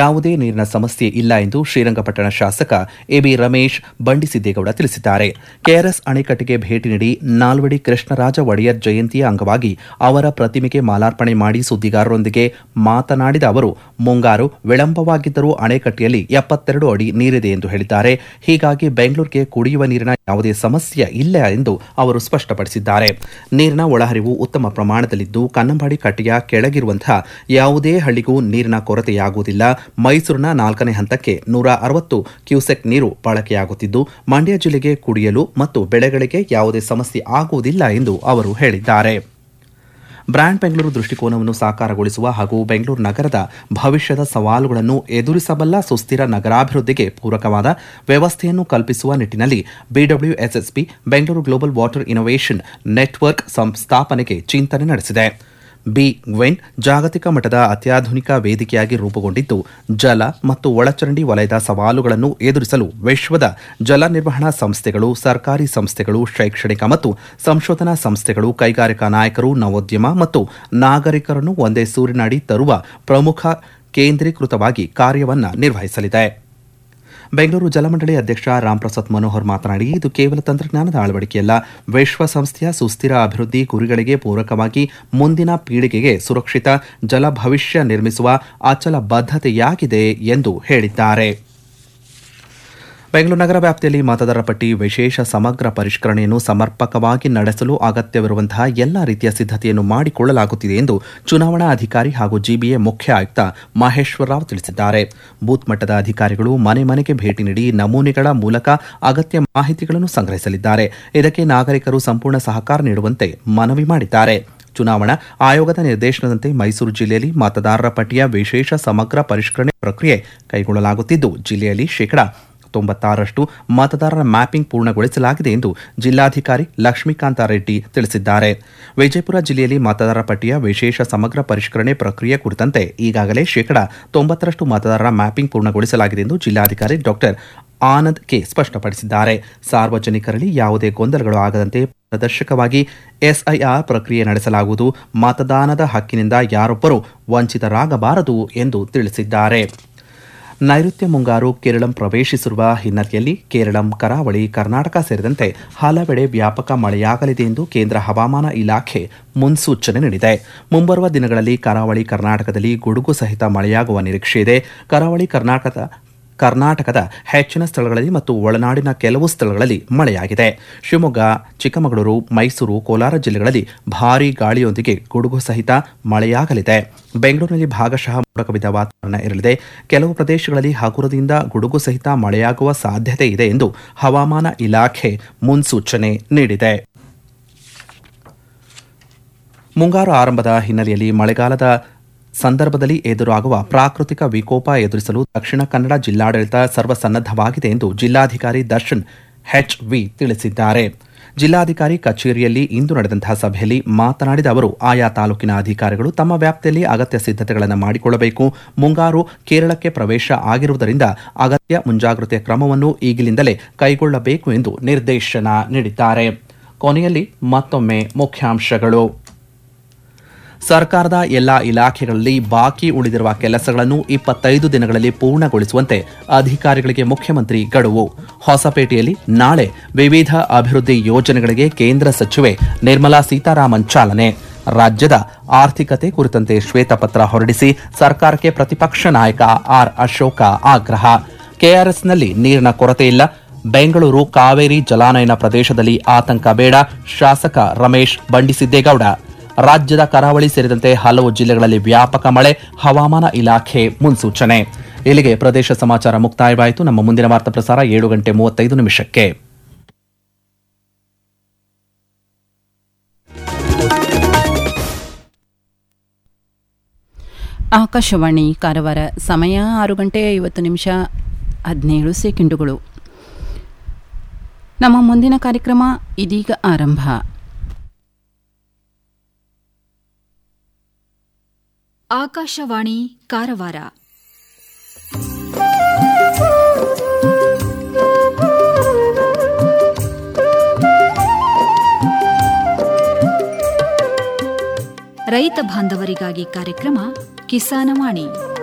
ಯಾವುದೇ ನೀರಿನ ಸಮಸ್ಯೆ ಇಲ್ಲ ಎಂದು ಶ್ರೀರಂಗಪಟ್ಟಣ ಶಾಸಕ ಎಬಿ ರಮೇಶ್ ಬಂಡಿಸಿದ್ದೇಗೌಡ ತಿಳಿಸಿದ್ದಾರೆ ಕೆಆರ್ಎಸ್ ಅಣೆಕಟ್ಟೆಗೆ ಭೇಟಿ ನೀಡಿ ನಾಲ್ವಡಿ ಕೃಷ್ಣರಾಜ ಒಡೆಯರ್ ಜಯಂತಿಯ ಅಂಗವಾಗಿ ಅವರ ಪ್ರತಿಮೆಗೆ ಮಾಲಾರ್ಪಣೆ ಮಾಡಿ ಸುದ್ದಿಗಾರರೊಂದಿಗೆ ಮಾತನಾಡಿದ ಅವರು ಮುಂಗಾರು ವಿಳಂಬವಾಗಿದ್ದರೂ ಅಣೆಕಟ್ಟೆಯಲ್ಲಿ ಎಪ್ಪತ್ತೆರಡು ಅಡಿ ನೀರಿದೆ ಎಂದು ಹೇಳಿದ್ದಾರೆ ಹೀಗಾಗಿ ಬೆಂಗಳೂರಿಗೆ ಕುಡಿಯುವ ನೀರಿನ ಯಾವುದೇ ಸಮಸ್ಯೆ ಇಲ್ಲ ಎಂದು ಅವರು ಸ್ಪಷ್ಟಪಡಿಸಿದ್ದಾರೆ ನೀರಿನ ಒಳಹರಿವು ಉತ್ತಮ ಪ್ರಮಾಣದಲ್ಲಿದ್ದು ಕನ್ನಂಬಾಡಿ ಕಟ್ಟೆಯ ಕೆಳಗಿರುವಂತಹ ಯಾವುದೇ ಹಳ್ಳಿಗೂ ನೀರಿನ ಕೊರತೆಯಾಗುವುದಿಲ್ಲ ಮೈಸೂರಿನ ನಾಲ್ಕನೇ ಹಂತಕ್ಕೆ ನೂರ ಅರವತ್ತು ಕ್ಯೂಸೆಕ್ ನೀರು ಬಳಕೆಯಾಗುತ್ತಿದ್ದು ಮಂಡ್ಯ ಜಿಲ್ಲೆಗೆ ಕುಡಿಯಲು ಮತ್ತು ಬೆಳೆಗಳಿಗೆ ಯಾವುದೇ ಸಮಸ್ಯೆ ಆಗುವುದಿಲ್ಲ ಎಂದು ಅವರು ಹೇಳಿದ್ದಾರೆ ಬ್ರ್ಯಾಂಡ್ ಬೆಂಗಳೂರು ದೃಷ್ಟಿಕೋನವನ್ನು ಸಾಕಾರಗೊಳಿಸುವ ಹಾಗೂ ಬೆಂಗಳೂರು ನಗರದ ಭವಿಷ್ಯದ ಸವಾಲುಗಳನ್ನು ಎದುರಿಸಬಲ್ಲ ಸುಸ್ಥಿರ ನಗರಾಭಿವೃದ್ಧಿಗೆ ಪೂರಕವಾದ ವ್ಯವಸ್ಥೆಯನ್ನು ಕಲ್ಪಿಸುವ ನಿಟ್ಟಿನಲ್ಲಿ BWSSP Bengaluru global water innovation network ಸಂಸ್ಥಾಪನೆಗೆ ಚಿಂತನೆ ನಡೆಸಿದೆ ಬಿ ಗ್ವೆನ್ ಜಾಗತಿಕ ಮಟ್ಟದ ಅತ್ಯಾಧುನಿಕ ವೇದಿಕೆಯಾಗಿ ರೂಪುಗೊಂಡಿದ್ದು ಜಲ ಮತ್ತು ಒಳಚರಂಡಿ ವಲಯದ ಸವಾಲುಗಳನ್ನು ಎದುರಿಸಲು ವಿಶ್ವದ ಜಲ ನಿರ್ವಹಣಾ ಸಂಸ್ಥೆಗಳು ಸರ್ಕಾರಿ ಸಂಸ್ಥೆಗಳು ಶೈಕ್ಷಣಿಕ ಮತ್ತು ಸಂಶೋಧನಾ ಸಂಸ್ಥೆಗಳು ಕೈಗಾರಿಕಾ ನಾಯಕರು ನವೋದ್ಯಮ ಮತ್ತು ನಾಗರಿಕರನ್ನು ಒಂದೇ ಸೂರಿನಡಿ ತರುವ ಪ್ರಮುಖ ಕೇಂದ್ರೀಕೃತವಾಗಿ ಕಾರ್ಯವನ್ನು ನಿರ್ವಹಿಸಲಿದೆ ಬೆಂಗಳೂರು ಜಲಮಂಡಳಿ ಅಧ್ಯಕ್ಷ ರಾಮ್ಪ್ರಸಾದ್ ಮನೋಹರ್ ಮಾತನಾಡಿ ಇದು ಕೇವಲ ತಂತ್ರಜ್ಞಾನದ ಅಳವಡಿಕೆಯಲ್ಲ ವಿಶ್ವಸಂಸ್ಥೆಯ ಸುಸ್ಥಿರ ಅಭಿವೃದ್ಧಿ ಗುರಿಗಳಿಗೆ ಪೂರಕವಾಗಿ ಮುಂದಿನ ಪೀಳಿಗೆಗೆ ಸುರಕ್ಷಿತ ಜಲ ಭವಿಷ್ಯ ನಿರ್ಮಿಸುವ ಅಚಲ ಬದ್ಧತೆಯಾಗಿದೆ ಎಂದು ಹೇಳಿದ್ದಾರೆ ಬೆಂಗಳೂರು ನಗರ ವ್ಯಾಪ್ತಿಯಲ್ಲಿ ಮತದಾರರ ಪಟ್ಟಿ ವಿಶೇಷ ಸಮಗ್ರ ಪರಿಷ್ಕರಣೆಯನ್ನು ಸಮರ್ಪಕವಾಗಿ ನಡೆಸಲು ಅಗತ್ಯವಿರುವಂತಹ ಎಲ್ಲ ರೀತಿಯ ಸಿದ್ಧತೆಯನ್ನು ಮಾಡಿಕೊಳ್ಳಲಾಗುತ್ತಿದೆ ಎಂದು ಚುನಾವಣಾ ಅಧಿಕಾರಿ ಹಾಗೂ ಜಿಬಿಎ ಮುಖ್ಯ ಆಯುಕ್ತ ಮಹೇಶ್ವರ ರಾವ್ ತಿಳಿಸಿದ್ದಾರೆ ಬೂತ್ ಮಟ್ಟದ ಅಧಿಕಾರಿಗಳು ಮನೆ ಮನೆಗೆ ಭೇಟಿ ನೀಡಿ ನಮೂನೆಗಳ ಮೂಲಕ ಅಗತ್ಯ ಮಾಹಿತಿಗಳನ್ನು ಸಂಗ್ರಹಿಸಲಿದ್ದಾರೆ ಇದಕ್ಕೆ ನಾಗರಿಕರು ಸಂಪೂರ್ಣ ಸಹಕಾರ ನೀಡುವಂತೆ ಮನವಿ ಮಾಡಿದ್ದಾರೆ ಚುನಾವಣಾ ಆಯೋಗದ ನಿರ್ದೇಶನದಂತೆ ಮೈಸೂರು ಜಿಲ್ಲೆಯಲ್ಲಿ ಮತದಾರರ ಪಟ್ಟಿಯ ವಿಶೇಷ ಸಮಗ್ರ ಪರಿಷ್ಕರಣೆ ಪ್ರಕ್ರಿಯೆ ಕೈಗೊಳ್ಳಲಾಗುತ್ತಿದ್ದು ಜಿಲ್ಲೆಯಲ್ಲಿ ಶೇಕಡಾ ತೊಂಬತ್ತಾರರಷ್ಟು ಮತದಾರರ ಮ್ಯಾಪಿಂಗ್ ಪೂರ್ಣಗೊಳಿಸಲಾಗಿದೆ ಎಂದು ಜಿಲ್ಲಾಧಿಕಾರಿ ಲಕ್ಷ್ಮೀಕಾಂತ ರೆಡ್ಡಿ ತಿಳಿಸಿದ್ದಾರೆ ವಿಜಯಪುರ ಜಿಲ್ಲೆಯಲ್ಲಿ ಮತದಾರರ ಪಟ್ಟಿಯ ವಿಶೇಷ ಸಮಗ್ರ ಪರಿಷ್ಕರಣೆ ಪ್ರಕ್ರಿಯೆ ಕುರಿತಂತೆ ಈಗಾಗಲೇ ಶೇಕಡಾ ತೊಂಬತ್ತರಷ್ಟು ಮತದಾರರ ಮ್ಯಾಪಿಂಗ್ ಪೂರ್ಣಗೊಳಿಸಲಾಗಿದೆ ಎಂದು ಜಿಲ್ಲಾಧಿಕಾರಿ ಡಾಕ್ಟರ್ ಆನಂದ್ ಕೆ ಸ್ಪಷ್ಟಪಡಿಸಿದ್ದಾರೆ ಸಾರ್ವಜನಿಕರಲ್ಲಿ ಯಾವುದೇ ಗೊಂದಲಗಳು ಆಗದಂತೆ ಪಾರದರ್ಶಕವಾಗಿ ಎಸ್ಐಆರ್ ಪ್ರಕ್ರಿಯೆ ನಡೆಸಲಾಗುವುದು ಮತದಾನದ ಹಕ್ಕಿನಿಂದ ಯಾರೊಬ್ಬರೂ ವಂಚಿತರಾಗಬಾರದು ಎಂದು ತಿಳಿಸಿದ್ದಾರೆ ನೈಋತ್ಯ ಮುಂಗಾರು ಕೇರಳಂ ಪ್ರವೇಶಿಸಿರುವ ಹಿನ್ನೆಲೆಯಲ್ಲಿ ಕೇರಳಂ ಕರಾವಳಿ ಕರ್ನಾಟಕ ಸೇರಿದಂತೆ ಹಲವೆಡೆ ವ್ಯಾಪಕ ಮಳೆಯಾಗಲಿದೆ ಎಂದು ಕೇಂದ್ರ ಹವಾಮಾನ ಇಲಾಖೆ ಮುನ್ಸೂಚನೆ ನೀಡಿದೆ ಮುಂಬರುವ ದಿನಗಳಲ್ಲಿ ಕರಾವಳಿ ಕರ್ನಾಟಕದಲ್ಲಿ ಗುಡುಗು ಸಹಿತ ಮಳೆಯಾಗುವ ನಿರೀಕ್ಷೆ ಇದೆ ಕರಾವಳಿ ಕರ್ನಾಟಕದ ಕರ್ನಾಟಕದ ಹೆಚ್ಚಿನ ಸ್ಥಳಗಳಲ್ಲಿ ಮತ್ತು ಒಳನಾಡಿನ ಕೆಲವು ಸ್ಥಳಗಳಲ್ಲಿ ಮಳೆಯಾಗಿದೆ ಶಿವಮೊಗ್ಗ ಚಿಕ್ಕಮಗಳೂರು ಮೈಸೂರು ಕೋಲಾರ ಜಿಲ್ಲೆಗಳಲ್ಲಿ ಭಾರೀ ಗಾಳಿಯೊಂದಿಗೆ ಗುಡುಗು ಸಹಿತ ಮಳೆಯಾಗಲಿದೆ ಬೆಂಗಳೂರಿನಲ್ಲಿ ಭಾಗಶಃ ಮೋಡಕವಿದ ವಾತಾವರಣ ಇರಲಿದೆ ಕೆಲವು ಪ್ರದೇಶಗಳಲ್ಲಿ ಹಗುರದಿಂದ ಗುಡುಗು ಸಹಿತ ಮಳೆಯಾಗುವ ಸಾಧ್ಯತೆ ಇದೆ ಎಂದು ಹವಾಮಾನ ಇಲಾಖೆ ಮುನ್ಸೂಚನೆ ನೀಡಿದೆ ಮುಂಗಾರು ಆರಂಭದ ಹಿನ್ನೆಲೆಯಲ್ಲಿ ಮಳೆಗಾಲದ ಸಂದರ್ಭದಲ್ಲಿ ಎದುರಾಗುವ ಪ್ರಾಕೃತಿಕ ವಿಕೋಪ ಎದುರಿಸಲು ದಕ್ಷಿಣ ಕನ್ನಡ ಜಿಲ್ಲಾಡಳಿತ ಸರ್ವಸನ್ನದ್ದವಾಗಿದೆ ಎಂದು ಜಿಲ್ಲಾಧಿಕಾರಿ ದರ್ಶನ್ ಎಚ್ ವಿ ತಿಳಿಸಿದ್ದಾರೆ ಜಿಲ್ಲಾಧಿಕಾರಿ ಕಚೇರಿಯಲ್ಲಿ ಇಂದು ನಡೆದಂತಹ ಸಭೆಯಲ್ಲಿ ಮಾತನಾಡಿದ ಅವರು ಆಯಾ ತಾಲೂಕಿನ ಅಧಿಕಾರಿಗಳು ತಮ್ಮ ವ್ಯಾಪ್ತಿಯಲ್ಲಿ ಅಗತ್ಯ ಸಿದ್ಧತೆಗಳನ್ನು ಮಾಡಿಕೊಳ್ಳಬೇಕು ಮುಂಗಾರು ಕೇರಳಕ್ಕೆ ಪ್ರವೇಶ ಆಗಿರುವುದರಿಂದ ಅಗತ್ಯ ಮುಂಜಾಗ್ರತೆ ಕ್ರಮವನ್ನು ಈಗಿನಿಂದಲೇ ಕೈಗೊಳ್ಳಬೇಕು ಎಂದು ನಿರ್ದೇಶನ ನೀಡಿದ್ದಾರೆ ಕೊನೆಯಲ್ಲಿ ಮತ್ತೊಮ್ಮೆ ಮುಖ್ಯಾಂಶಗಳು ಸರ್ಕಾರದ ಎಲ್ಲಾ ಇಲಾಖೆಗಳಲ್ಲಿ ಬಾಕಿ ಉಳಿದಿರುವ ಕೆಲಸಗಳನ್ನು ಇಪ್ಪತ್ತೈದು ದಿನಗಳಲ್ಲಿ ಪೂರ್ಣಗೊಳಿಸುವಂತೆ ಅಧಿಕಾರಿಗಳಿಗೆ ಮುಖ್ಯಮಂತ್ರಿ ಗಡುವು ಹೊಸಪೇಟೆಯಲ್ಲಿ ನಾಳೆ ವಿವಿಧ ಅಭಿವೃದ್ಧಿ ಯೋಜನೆಗಳಿಗೆ ಕೇಂದ್ರ ಸಚಿವೆ ನಿರ್ಮಲಾ ಸೀತಾರಾಮನ್ ಚಾಲನೆ ರಾಜ್ಯದ ಆರ್ಥಿಕತೆ ಕುರಿತಂತೆ ಶ್ವೇತಪತ್ರ ಹೊರಡಿಸಿ ಸರ್ಕಾರಕ್ಕೆ ಪ್ರತಿಪಕ್ಷ ನಾಯಕ ಆರ್ ಅಶೋಕ ಆಗ್ರಹ ಕೆಆರ್ಎಸ್ನಲ್ಲಿ ನೀರಿನ ಕೊರತೆ ಇಲ್ಲ ಬೆಂಗಳೂರು ಕಾವೇರಿ ಜಲಾನಯನ ಪ್ರದೇಶದಲ್ಲಿ ಆತಂಕ ಬೇಡ ಶಾಸಕ ರಮೇಶ್ ಬಂಡಿಸಿದ್ದೇಗೌಡ ರಾಜ್ಯದ ಕರಾವಳಿ ಸೇರಿದಂತೆ ಹಲವು ಜಿಲ್ಲೆಗಳಲ್ಲಿ ವ್ಯಾಪಕ ಮಳೆ ಹವಾಮಾನ ಇಲಾಖೆ ಮುನ್ಸೂಚನೆ ಇಲ್ಲಿಗೆ ಪ್ರದೇಶ ಸಮಾಚಾರ ಮುಕ್ತಾಯವಾಯಿತು ನಮ್ಮ ಮುಂದಿನ ವಾರ್ತಾ ಪ್ರಸಾರ ಏಳು ಗಂಟೆ ಮೂವತ್ತೈದು ನಿಮಿಷಕ್ಕೆ ಆಕಾಶವಾಣಿ ಕಾರವಾರ ಸಮಯ ಆರು ಗಂಟೆ ಐವತ್ತು ನಿಮಿಷ ಹದಿನೇಳು ಸೆಕೆಂಡುಗಳು ನಮ್ಮ ಮುಂದಿನ ಕಾರ್ಯಕ್ರಮ ಇದೀಗ ಆರಂಭ ಆಕಾಶವಾಣಿ ಕಾರವಾರ ರೈತ ಬಾಂಧವರಿಗಾಗಿ ಕಾರ್ಯಕ್ರಮ ಕಿಸಾನವಾಣಿ